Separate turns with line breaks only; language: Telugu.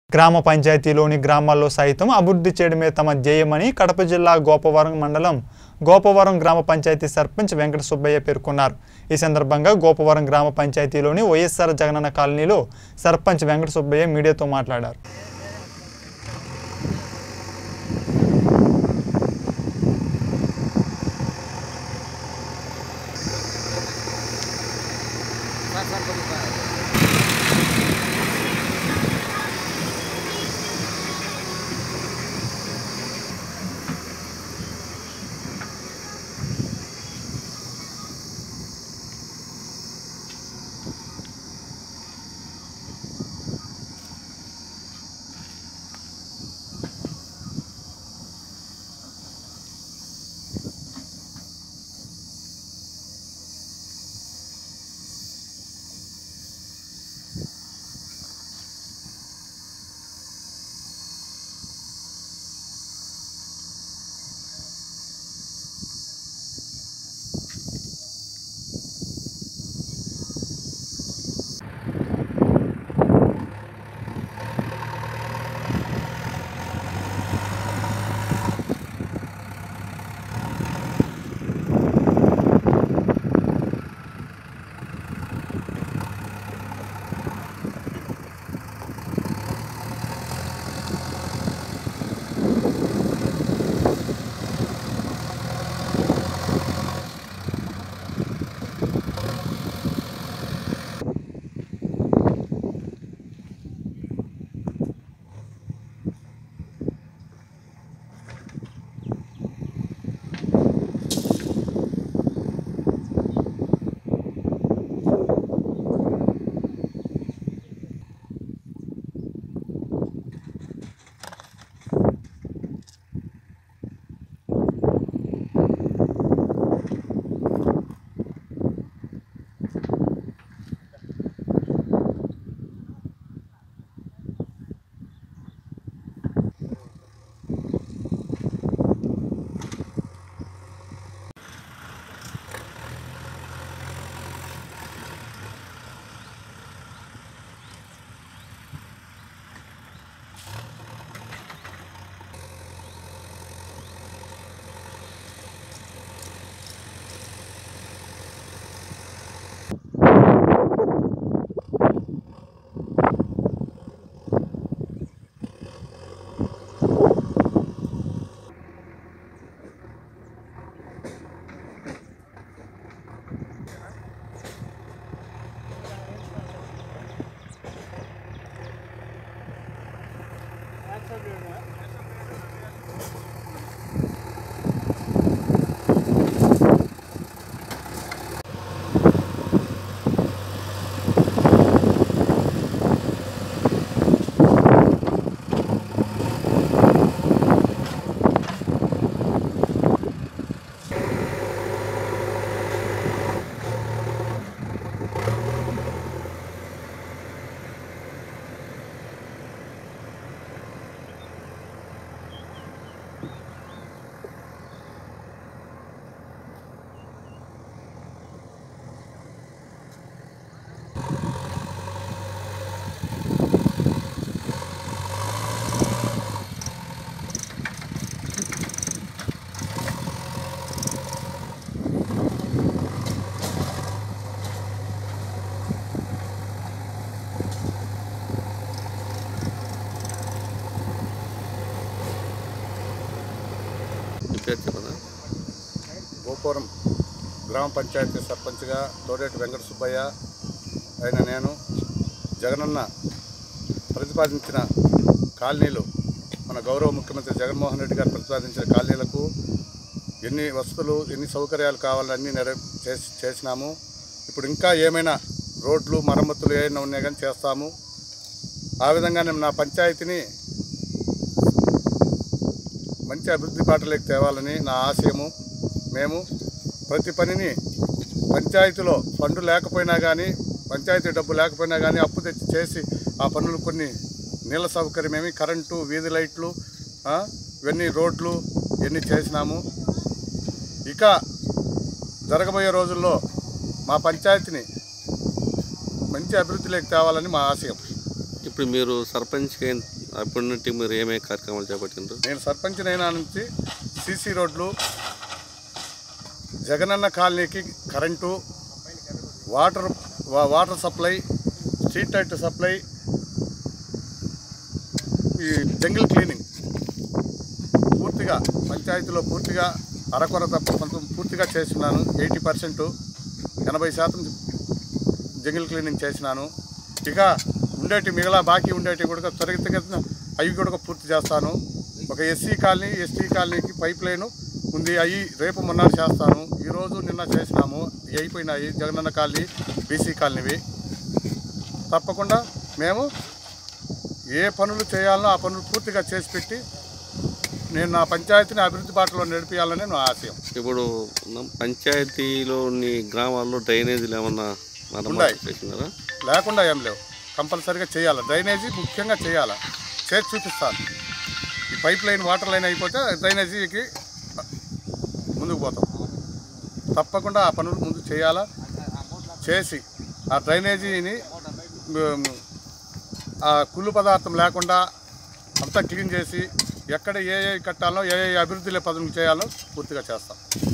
గ్రామ పంచాయతీలోని గ్రామాల్లో సైతం అభివృద్ధి చేయడమే తమ ధ్యేయమని కడప జిల్లా గోపవరం మండలం గోపవరం గ్రామ పంచాయతీ సర్పంచ్ వెంకట సుబ్బయ్య పేర్కొన్నారు ఈ సందర్భంగా గోపవరం గ్రామ పంచాయతీలోని వైఎస్ఆర్ జగనన్న కాలనీలో సర్పంచ్ వెంకట సుబ్బయ్య మీడియాతో మాట్లాడారు
మీ పేరు చెప్పనా
గోపురం గ్రామ పంచాయతీ సర్పంచ్గా తోడేటి వెంకట సుబ్బయ్య అయిన నేను జగనన్న ప్రతిపాదించిన కాలనీలు మన గౌరవ ముఖ్యమంత్రి జగన్మోహన్ రెడ్డి గారు ప్రతిపాదించిన కాలనీలకు ఎన్ని వసతులు ఎన్ని సౌకర్యాలు కావాలన్నీ నెర చేసి చేసినాము ఇప్పుడు ఇంకా ఏమైనా రోడ్లు మరమ్మతులు ఏమైనా ఉన్నాయి కానీ చేస్తాము ఆ విధంగా నేను నా పంచాయతీని మంచి అభివృద్ధి బాటలోకి తేవాలని నా ఆశయము మేము ప్రతి పనిని పంచాయతీలో ఫండ్ లేకపోయినా కానీ పంచాయతీ డబ్బు లేకపోయినా కానీ అప్పు తెచ్చి చేసి ఆ పనులు కొన్ని నీళ్ళ సౌకర్యమేమి కరెంటు వీధి లైట్లు ఆ, ఇవన్నీ రోడ్లు ఇవన్నీ చేసినాము ఇక జరగబోయే రోజుల్లో మా పంచాయతీని మంచి అభివృద్ధిలోకి తేవాలని మా ఆశయం
ఇప్పుడు ఇప్పుడు మీరు సర్పంచ్కి అయిన- అప్పటి నుండి మీరు ఏమేమి కార్యక్రమాలు చేపట్టిండ్రు
నేను సర్పంచ్ అయినా నుంచి సీసీ రోడ్లు జగనన్న కాలనీకి కరెంటు వాటర్ వా- water supply street light supply ఈ జంగిల్ క్లీనింగ్ పూర్తిగా పంచాయతీలో పూర్తిగా అరకొర తప్ప కొంత పూర్తిగా చేస్తున్నాను ఎయిటీ పర్సెంట్ ఎనభై శాతం జంగిల్ క్లీనింగ్ చేసినాను ఇక ఉండేటి మిగతా బాకీ ఉండేటి కూడా త్వరితగతిన అవి కూడా పూర్తి చేస్తాను ఒక ఎస్సీ కాలనీ ఎస్టీ కాలనీకి పైప్ లైన్ ఉంది అవి రేపు మొన్న చేస్తాను ఈరోజు నిన్న చేసినాము ఇవి అయిపోయినాయి జగనన్న కాలనీ బీసీ కాలనీవి తప్పకుండా మేము ఏ పనులు చేయాలనో ఆ పనులు పూర్తిగా చేసి పెట్టి నేను నా పంచాయతీని అభివృద్ధి బాటలో నడిపించాలని నా ఆశయం
ఇప్పుడు ఉన్న పంచాయతీలోని గ్రామాల్లో డ్రైనేజీలు ఏమన్నా మరమ్మతు
ఉన్నాయి.
చేసినారా
లేకుండా ఏం లేవు కంపల్సరీగా చేయాలి డ్రైనేజీ ముఖ్యంగా చేయాలి చేసి చూపిస్తాను ఈ పైప్ లైన్ వాటర్ లైన్ అయిపోతే డ్రైనేజీకి ముందుకు పోతాం తప్పకుండా ఆ పనులు ముందు చేయాలా చేసి ఆ డ్రైనేజీని ఉమ్, ఆ కుళ్ళు పదార్థం లేకుండా అంతా క్లీన్ చేసి ఎక్కడ ఏ ఏ కట్టాలో ఏ ఏ అభివృద్ధిలో పనులు చేయాలో పూర్తిగా చేస్తాం